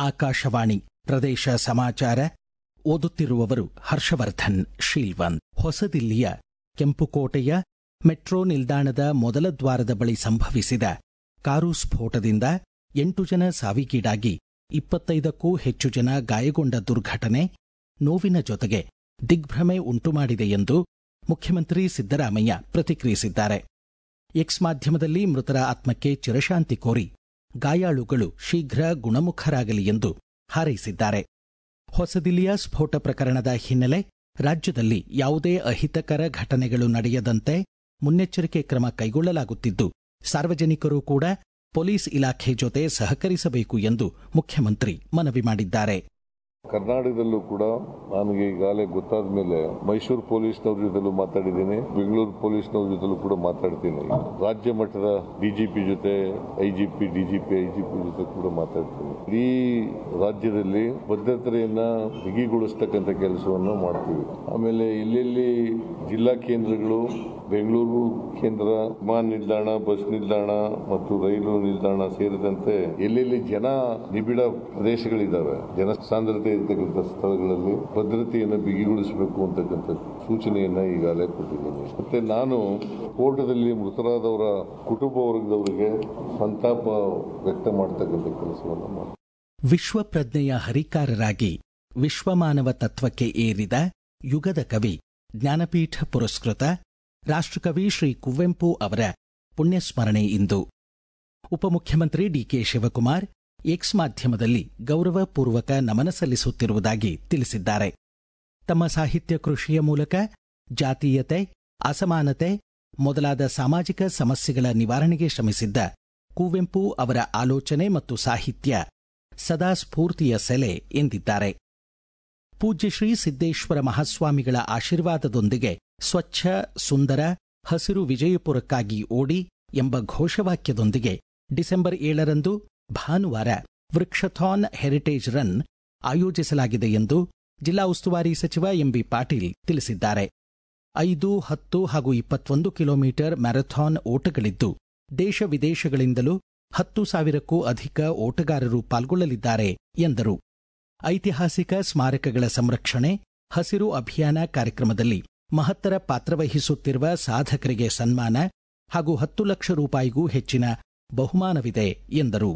ಆಕಾಶವಾಣಿ ಪ್ರದೇಶ ಸಮಾಚಾರ ಓದುತ್ತಿರುವವರು ಹರ್ಷವರ್ಧನ್ ಶೀಲ್ವಂತ್ ಹೊಸದಿಲ್ಲಿಯ ಕೆಂಪುಕೋಟೆಯ ಮೆಟ್ರೋ ನಿಲ್ದಾಣದ ಮೊದಲ ದ್ವಾರದ ಬಳಿ ಸಂಭವಿಸಿದ ಕಾರು ಸ್ಫೋಟದಿಂದ ಎಂಟು ಜನ ಸಾವಿಗೀಡಾಗಿ ಇಪ್ಪತ್ತೈದಕ್ಕೂ ಹೆಚ್ಚು ಜನ ಗಾಯಗೊಂಡ ದುರ್ಘಟನೆ ನೋವಿನ ಜೊತೆಗೆ ದಿಗ್ಭ್ರಮೆ ಉಂಟುಮಾಡಿದೆ ಎಂದು ಮುಖ್ಯಮಂತ್ರಿ ಸಿದ್ದರಾಮಯ್ಯ ಪ್ರತಿಕ್ರಿಯಿಸಿದ್ದಾರೆ ಎಕ್ಸ್ ಮಾಧ್ಯಮದಲ್ಲಿ ಮೃತರ ಆತ್ಮಕ್ಕೆ ಚಿರಶಾಂತಿ ಕೋರಿ ಗಾಯಾಳುಗಳು ಶೀಘ್ರ ಗುಣಮುಖರಾಗಲಿ ಎಂದು ಹಾರೈಸಿದ್ದಾರೆ ಹೊಸದಿಲ್ಲಿಯ ಸ್ಫೋಟ ಪ್ರಕರಣದ ಹಿನ್ನೆಲೆ ರಾಜ್ಯದಲ್ಲಿ ಯಾವುದೇ ಅಹಿತಕರ ಘಟನೆಗಳು ನಡೆಯದಂತೆ ಮುನ್ನೆಚ್ಚರಿಕೆ ಕ್ರಮ ಕೈಗೊಳ್ಳಲಾಗುತ್ತಿದ್ದು ಸಾರ್ವಜನಿಕರು ಕೂಡ ಪೊಲೀಸ್ ಇಲಾಖೆ ಜೊತೆ ಸಹಕರಿಸಬೇಕು ಎಂದು ಮುಖ್ಯಮಂತ್ರಿ ಮನವಿ ಮಾಡಿದ್ದಾರೆ ಕರ್ನಾಟಕದಲ್ಲೂ ಕೂಡ ನನಗೆ ಈಗಾಗಲೇ ಗೊತ್ತಾದ ಮೇಲೆ ಮೈಸೂರು ಪೊಲೀಸ್ನವ್ರ ಜೊತೆಲೂ ಮಾತಾಡಿದ್ದೀನಿ ಬೆಂಗಳೂರು ಪೊಲೀಸ್ನವ್ರ ಜೊತೆಲೂ ಕೂಡ ಮಾತಾಡ್ತೀನಿ ರಾಜ್ಯ ಮಟ್ಟದ ಡಿಜಿಪಿ ಜೊತೆ ಐಜಿಪಿ ಡಿಜಿಪಿ ಐಜಿಪಿ ಜೊತೆ ಕೂಡ ಮಾತಾಡ್ತೀನಿ ಇಡೀ ರಾಜ್ಯದಲ್ಲಿ ಭದ್ರತೆಯನ್ನ ಬಿಗಿಗೊಳಿಸ್ತಕ್ಕಂಥ ಕೆಲಸವನ್ನು ಮಾಡ್ತೀವಿ ಆಮೇಲೆ ಎಲ್ಲೆಲ್ಲಿ ಜಿಲ್ಲಾ ಕೇಂದ್ರಗಳು ಬೆಂಗಳೂರು ಕೇಂದ್ರ ವಿಮಾನ ನಿಲ್ದಾಣ ಬಸ್ ನಿಲ್ದಾಣ ಮತ್ತು ರೈಲು ನಿಲ್ದಾಣ ಸೇರಿದಂತೆ ಎಲ್ಲೆಲ್ಲಿ ಜನ ನಿಬಿಡ ಪ್ರದೇಶಗಳಿದ್ದಾವೆ ಜನಸಾಂದ್ರತೆ ಇರ್ತಕ್ಕಂಥ ಸ್ಥಳಗಳಲ್ಲಿ ಭದ್ರತೆಯನ್ನು ಬಿಗಿಗೊಳಿಸಬೇಕು ಅಂತಕ್ಕಂಥ ಸೂಚನೆಯನ್ನ ಈಗಾಗಲೇ ಕೊಟ್ಟಿದ್ದೀನಿ ಮತ್ತೆ ನಾನು ಸ್ಫೋಟದಲ್ಲಿ ಮೃತರಾದವರ ಕುಟುಂಬ ವರ್ಗದವರಿಗೆ ಸಂತಾಪ ವ್ಯಕ್ತ ಮಾಡ್ತಕ್ಕಂಥ ಕೆಲಸವನ್ನು ಮಾಡ್ತೀನಿ ವಿಶ್ವ ಪ್ರಜ್ಞೆಯ ಹರಿಕಾರರಾಗಿ ವಿಶ್ವಮಾನವ ತತ್ವಕ್ಕೆ ಏರಿದ ಯುಗದ ಕವಿ ಜ್ಞಾನಪೀಠ ಪುರಸ್ಕೃತ ರಾಷ್ಟ್ರಕವಿ ಶ್ರೀ ಕುವೆಂಪು ಅವರ ಪುಣ್ಯಸ್ಮರಣೆ ಇಂದು ಉಪಮುಖ್ಯಮಂತ್ರಿ ಡಿಕೆ ಶಿವಕುಮಾರ್ ಎಕ್ಸ್ ಮಾಧ್ಯಮದಲ್ಲಿ ಗೌರವಪೂರ್ವಕ ನಮನ ಸಲ್ಲಿಸುತ್ತಿರುವುದಾಗಿ ತಿಳಿಸಿದ್ದಾರೆ ತಮ್ಮ ಸಾಹಿತ್ಯ ಕೃಷಿಯ ಮೂಲಕ ಜಾತೀಯತೆ ಅಸಮಾನತೆ ಮೊದಲಾದ ಸಾಮಾಜಿಕ ಸಮಸ್ಯೆಗಳ ನಿವಾರಣೆಗೆ ಶ್ರಮಿಸಿದ್ದ ಕುವೆಂಪು ಅವರ ಆಲೋಚನೆ ಮತ್ತು ಸಾಹಿತ್ಯ ಸದಾ ಸ್ಫೂರ್ತಿಯ ಸೆಲೆ ಎಂದಿದ್ದಾರೆ ಪೂಜ್ಯ ಶ್ರೀ ಸಿದ್ದೇಶ್ವರ ಮಹಾಸ್ವಾಮಿಗಳ ಆಶೀರ್ವಾದದೊಂದಿಗೆ ಸ್ವಚ್ಛ ಸುಂದರ ಹಸಿರು ವಿಜಯಪುರಕ್ಕಾಗಿ ಓಡಿ ಎಂಬ ಘೋಷವಾಕ್ಯದೊಂದಿಗೆ ಡಿಸೆಂಬರ್ ಏಳರಂದು ಭಾನುವಾರ ವೃಕ್ಷಥಾನ್ ಹೆರಿಟೇಜ್ ರನ್ ಆಯೋಜಿಸಲಾಗಿದೆ ಎಂದು ಜಿಲ್ಲಾ ಉಸ್ತುವಾರಿ ಸಚಿವ ಎಂಬಿ ಪಾಟೀಲ್ ತಿಳಿಸಿದ್ದಾರೆ ಐದು ಹತ್ತು ಹಾಗೂ ಇಪ್ಪತ್ತೊಂದು ಕಿಲೋಮೀಟರ್ ಮ್ಯಾರಥಾನ್ ಓಟಗಳಿದ್ದು ದೇಶ ವಿದೇಶಗಳಿಂದಲೂ ಹತ್ತು ಸಾವಿರಕ್ಕೂ ಅಧಿಕ ಓಟಗಾರರು ಪಾಲ್ಗೊಳ್ಳಲಿದ್ದಾರೆ ಎಂದರು ಐತಿಹಾಸಿಕ ಸ್ಮಾರಕಗಳ ಸಂರಕ್ಷಣೆ ಹಸಿರು ಅಭಿಯಾನ ಕಾರ್ಯಕ್ರಮದಲ್ಲಿ ಮಹತ್ತರ ಪಾತ್ರವಹಿಸುತ್ತಿರುವ ಸಾಧಕರಿಗೆ ಸನ್ಮಾನ ಹಾಗೂ ಹತ್ತು ಲಕ್ಷ ರೂಪಾಯಿಗೂ ಹೆಚ್ಚಿನ ಬಹುಮಾನವಿದೆ ಎಂದರು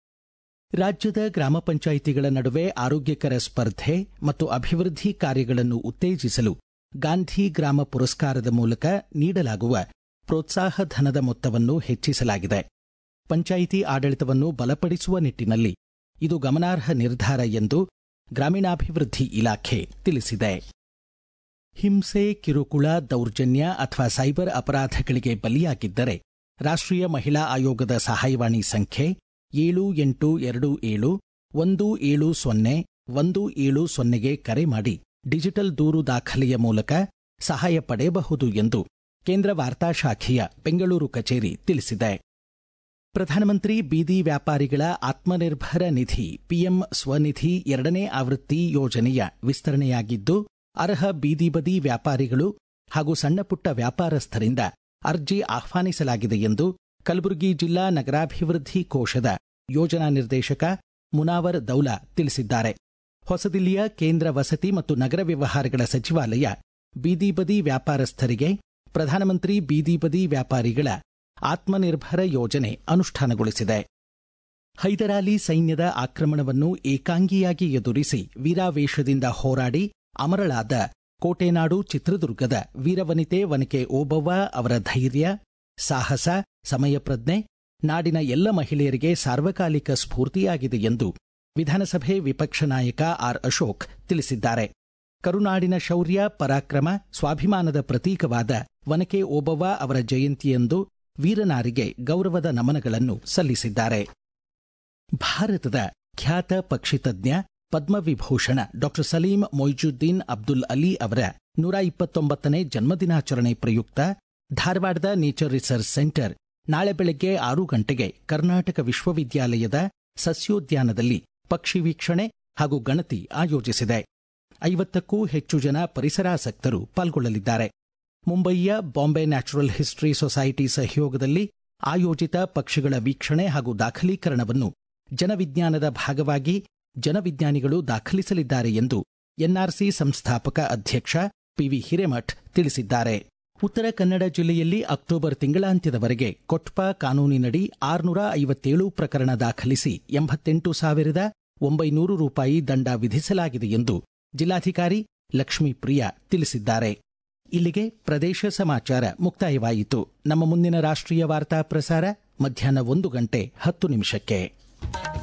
ರಾಜ್ಯದ ಗ್ರಾಮ ಪಂಚಾಯಿತಿಗಳ ನಡುವೆ ಆರೋಗ್ಯಕರ ಸ್ಪರ್ಧೆ ಮತ್ತು ಅಭಿವೃದ್ಧಿ ಕಾರ್ಯಗಳನ್ನು ಉತ್ತೇಜಿಸಲು ಗಾಂಧಿ ಗ್ರಾಮ ಪುರಸ್ಕಾರದ ಮೂಲಕ ನೀಡಲಾಗುವ ಪ್ರೋತ್ಸಾಹ ಧನದ ಮೊತ್ತವನ್ನು ಹೆಚ್ಚಿಸಲಾಗಿದೆ ಪಂಚಾಯಿತಿ ಆಡಳಿತವನ್ನು ಬಲಪಡಿಸುವ ನಿಟ್ಟಿನಲ್ಲಿ ಇದು ಗಮನಾರ್ಹ ನಿರ್ಧಾರ ಎಂದು ಗ್ರಾಮೀಣಾಭಿವೃದ್ಧಿ ಇಲಾಖೆ ತಿಳಿಸಿದೆ ಹಿಂಸೆ ಕಿರುಕುಳ ದೌರ್ಜನ್ಯ ಅಥವಾ ಸೈಬರ್ ಅಪರಾಧಗಳಿಗೆ ಬಲಿಯಾಗಿದ್ದರೆ ರಾಷ್ಟ್ರೀಯ ಮಹಿಳಾ ಆಯೋಗದ ಸಹಾಯವಾಣಿ ಸಂಖ್ಯೆ ಏಳು ಎಂಟು ಎರಡು ಏಳು ಒಂದು ಏಳು ಸೊನ್ನೆ ಒಂದು ಏಳು ಸೊನ್ನೆಗೆ ಕರೆ ಮಾಡಿ ಡಿಜಿಟಲ್ ದೂರು ದಾಖಲೆಯ ಮೂಲಕ ಸಹಾಯ ಪಡೆಯಬಹುದು ಎಂದು ಕೇಂದ್ರ ವಾರ್ತಾ ಶಾಖೆಯ ಬೆಂಗಳೂರು ಕಚೇರಿ ತಿಳಿಸಿದೆ ಪ್ರಧಾನಮಂತ್ರಿ ಬೀದಿ ವ್ಯಾಪಾರಿಗಳ ಆತ್ಮನಿರ್ಭರ ನಿಧಿ ಪಿಎಂ ಸ್ವನಿಧಿ ಎರಡನೇ ಆವೃತ್ತಿ ಯೋಜನೆಯ ವಿಸ್ತರಣೆಯಾಗಿದ್ದು ಅರ್ಹ ಬೀದಿ ಬದಿ ವ್ಯಾಪಾರಿಗಳು ಹಾಗೂ ಸಣ್ಣಪುಟ್ಟ ವ್ಯಾಪಾರಸ್ಥರಿಂದ ಅರ್ಜಿ ಆಹ್ವಾನಿಸಲಾಗಿದೆ ಎಂದು ಕಲಬುರಗಿ ಜಿಲ್ಲಾ ನಗರಾಭಿವೃದ್ಧಿ ಕೋಶದ ಯೋಜನಾ ನಿರ್ದೇಶಕ ಮುನಾವರ್ ದೌಲಾ ತಿಳಿಸಿದ್ದಾರೆ ಹೊಸದಿಲ್ಲಿಯ ಕೇಂದ್ರ ವಸತಿ ಮತ್ತು ನಗರ ವ್ಯವಹಾರಗಳ ಸಚಿವಾಲಯ ಬೀದಿ ಬದಿ ವ್ಯಾಪಾರಸ್ಥರಿಗೆ ಪ್ರಧಾನಮಂತ್ರಿ ಬೀದಿ ಬದಿ ವ್ಯಾಪಾರಿಗಳ ಆತ್ಮನಿರ್ಭರ ಯೋಜನೆ ಅನುಷ್ಠಾನಗೊಳಿಸಿದೆ ಹೈದರಾಲಿ ಸೈನ್ಯದ ಆಕ್ರಮಣವನ್ನು ಏಕಾಂಗಿಯಾಗಿ ಎದುರಿಸಿ ವೀರಾವೇಶದಿಂದ ಹೋರಾಡಿ ಅಮರಳಾದ ಕೋಟೆನಾಡು ಚಿತ್ರದುರ್ಗದ ವೀರವನಿತೆ ವನಿಕೆ ಓಬವ್ವ ಅವರ ಧೈರ್ಯ ಸಾಹಸ ಸಮಯಪ್ರಜ್ಞೆ ನಾಡಿನ ಎಲ್ಲ ಮಹಿಳೆಯರಿಗೆ ಸಾರ್ವಕಾಲಿಕ ಸ್ಫೂರ್ತಿಯಾಗಿದೆ ಎಂದು ವಿಧಾನಸಭೆ ವಿಪಕ್ಷ ನಾಯಕ ಆರ್ ಅಶೋಕ್ ತಿಳಿಸಿದ್ದಾರೆ ಕರುನಾಡಿನ ಶೌರ್ಯ ಪರಾಕ್ರಮ ಸ್ವಾಭಿಮಾನದ ಪ್ರತೀಕವಾದ ವನಕೆ ಓಬವ್ವ ಅವರ ಜಯಂತಿಯಂದು ವೀರನಾರಿಗೆ ಗೌರವದ ನಮನಗಳನ್ನು ಸಲ್ಲಿಸಿದ್ದಾರೆ ಭಾರತದ ಖ್ಯಾತ ಪಕ್ಷಿತಜ್ಞ ಪದ್ಮವಿಭೂಷಣ ಡಾಕ್ಟರ್ ಸಲೀಂ ಮೊಯ್ಜುದ್ದೀನ್ ಅಬ್ದುಲ್ ಅಲಿ ಅವರ ನೂರ ಇಪ್ಪತ್ತೊಂಬತ್ತನೇ ಜನ್ಮದಿನಾಚರಣೆ ಪ್ರಯುಕ್ತ ಧಾರವಾಡದ ನೇಚರ್ ರಿಸರ್ಚ್ ಸೆಂಟರ್ ನಾಳೆ ಬೆಳಗ್ಗೆ ಆರು ಗಂಟೆಗೆ ಕರ್ನಾಟಕ ವಿಶ್ವವಿದ್ಯಾಲಯದ ಸಸ್ಯೋದ್ಯಾನದಲ್ಲಿ ಪಕ್ಷಿ ವೀಕ್ಷಣೆ ಹಾಗೂ ಗಣತಿ ಆಯೋಜಿಸಿದೆ ಐವತ್ತಕ್ಕೂ ಹೆಚ್ಚು ಜನ ಪರಿಸರಾಸಕ್ತರು ಪಾಲ್ಗೊಳ್ಳಲಿದ್ದಾರೆ ಮುಂಬಯಿಯ ಬಾಂಬೆ ನ್ಯಾಚುರಲ್ ಹಿಸ್ಟರಿ ಸೊಸೈಟಿ ಸಹಯೋಗದಲ್ಲಿ ಆಯೋಜಿತ ಪಕ್ಷಿಗಳ ವೀಕ್ಷಣೆ ಹಾಗೂ ದಾಖಲೀಕರಣವನ್ನು ಜನವಿಜ್ಞಾನದ ಭಾಗವಾಗಿ ಜನವಿಜ್ಞಾನಿಗಳು ದಾಖಲಿಸಲಿದ್ದಾರೆ ಎಂದು ಎನ್ಆರ್ಸಿ ಸಂಸ್ಥಾಪಕ ಅಧ್ಯಕ್ಷ ಪಿವಿ ಹಿರೇಮಠ್ ತಿಳಿಸಿದ್ದಾರೆ ಉತ್ತರ ಕನ್ನಡ ಜಿಲ್ಲೆಯಲ್ಲಿ ಅಕ್ಟೋಬರ್ ತಿಂಗಳಾಂತ್ಯದವರೆಗೆ ಕೊಟ್ಪಾ ಕಾನೂನಿನಡಿ ಆರುನೂರ ಐವತ್ತೇಳು ಪ್ರಕರಣ ದಾಖಲಿಸಿ ಎಂಬತ್ತೆಂಟು ಸಾವಿರದ ಒಂಬೈನೂರು ರೂಪಾಯಿ ದಂಡ ವಿಧಿಸಲಾಗಿದೆ ಎಂದು ಜಿಲ್ಲಾಧಿಕಾರಿ ಲಕ್ಷ್ಮೀಪ್ರಿಯಾ ತಿಳಿಸಿದ್ದಾರೆ ಇಲ್ಲಿಗೆ ಪ್ರದೇಶ ಸಮಾಚಾರ ಮುಕ್ತಾಯವಾಯಿತು ನಮ್ಮ ಮುಂದಿನ ರಾಷ್ಟ್ರೀಯ ವಾರ್ತಾ ಪ್ರಸಾರ ಮಧ್ಯಾಹ್ನ ಒಂದು ಗಂಟೆ ಹತ್ತು ನಿಮಿಷಕ್ಕೆ